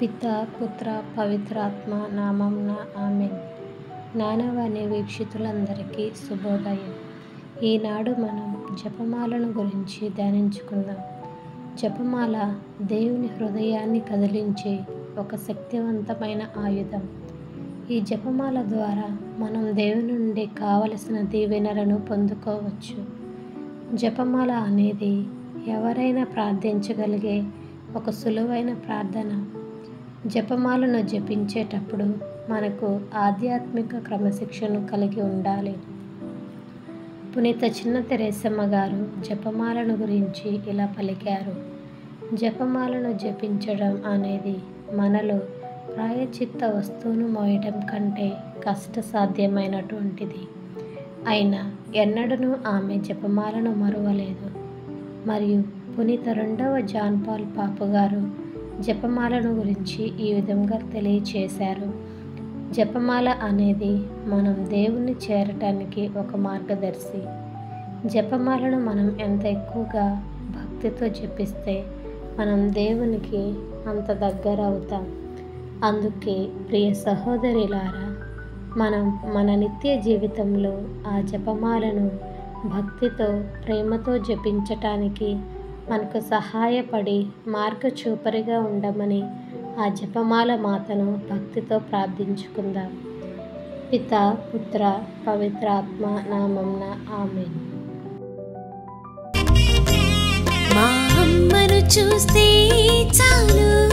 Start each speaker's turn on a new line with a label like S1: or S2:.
S1: పిత పుత్ర పవిత్రాత్మ నామంన ఆమెన్ జ్ఞానవాణి వీక్షితులందరికీ శుభోదయం ఈనాడు మనం జపమాలను గురించి ధ్యానించుకుందాం జపమాల దేవుని హృదయాన్ని కదిలించే ఒక శక్తివంతమైన ఆయుధం ఈ జపమాల ద్వారా మనం దేవుని నుండి కావలసిన దీవెనలను పొందుకోవచ్చు జపమాల అనేది ఎవరైనా ప్రార్థించగలిగే ఒక సులువైన ప్రార్థన జపమాలను జపించేటప్పుడు మనకు ఆధ్యాత్మిక క్రమశిక్షణ కలిగి ఉండాలి పునీత చిన్న తెరేసమ్మ గారు జపమాలను గురించి ఇలా పలికారు జపమాలను జపించడం అనేది మనలో ప్రాయచిత్త వస్తువును మోయడం కంటే కష్టసాధ్యమైనటువంటిది అయినా ఎన్నడూ ఆమె జపమాలను మరువలేదు మరియు పునీత రెండవ జాన్ పాల్ పాపు గారు జపమాలను గురించి ఈ విధంగా తెలియచేశారు జపమాల అనేది మనం దేవుణ్ణి చేరటానికి ఒక మార్గదర్శి జపమాలను మనం ఎంత ఎక్కువగా భక్తితో జపిస్తే మనం దేవునికి అంత దగ్గర అవుతాం అందుకే ప్రియ సహోదరిలారా మనం మన నిత్య జీవితంలో ఆ జపమాలను భక్తితో ప్రేమతో జపించటానికి మనకు సహాయపడి మార్గచూపరిగా ఉండమని ఆ జపమాల మాతను భక్తితో ప్రార్థించుకుందాం పిత పుత్ర పవిత్రాత్మ నామంన ఆమె
S2: మా అమ్మను చూస్తే చాలు